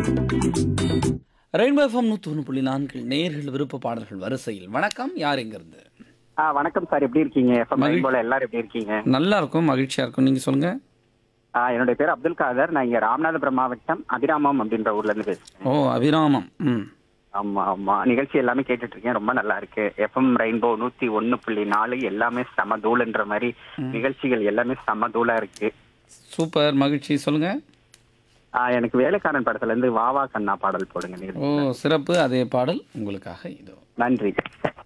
rainbow FM நூற்றி ஒன்று புள்ளி நான்கில் நேர்கள் விருப்ப பாடல்கள் வரிசையில் வணக்கம் யார் எங்கிருந்து ஆ வணக்கம் சார் எப்படி இருக்கீங்க எஃப்எம் மகிழ்- போல எல்லாரும் எப்படி இருக்கீங்க நல்லா இருக்கும் மகிழ்ச்சியா இருக்கும் நீங்க சொல்லுங்க ஆ, என்னுடைய பேர் அப்துல் காதர் நான் இங்க ராமநாதபுரம் மாவட்டம் அபிராமம் அப்படின்ற ஊர்ல இருந்து பேசுறேன் ஓ அபிராமம் ம் ஆமா ஆமா நிகழ்ச்சி எல்லாமே கேட்டுட்டு இருக்கேன் ரொம்ப நல்லா இருக்கு எஃப்எம் ரெயின்போ நூத்தி ஒன்னு புள்ளி நாலு எல்லாமே சம தூள்ன்ற மாதிரி நிகழ்ச்சிகள் எல்லாமே சம தூளா இருக்கு சூப்பர் மகிழ்ச்சி சொல்லுங்க ஆ, எனக்கு வேலைக்காரன் படத்துல இருந்து வாவா கண்ணா பாடல் போடுங்க ஓ நிகழ்ச்சி சிறப்பு அதே பாடல் உங்களுக்காக இதோ நன்றி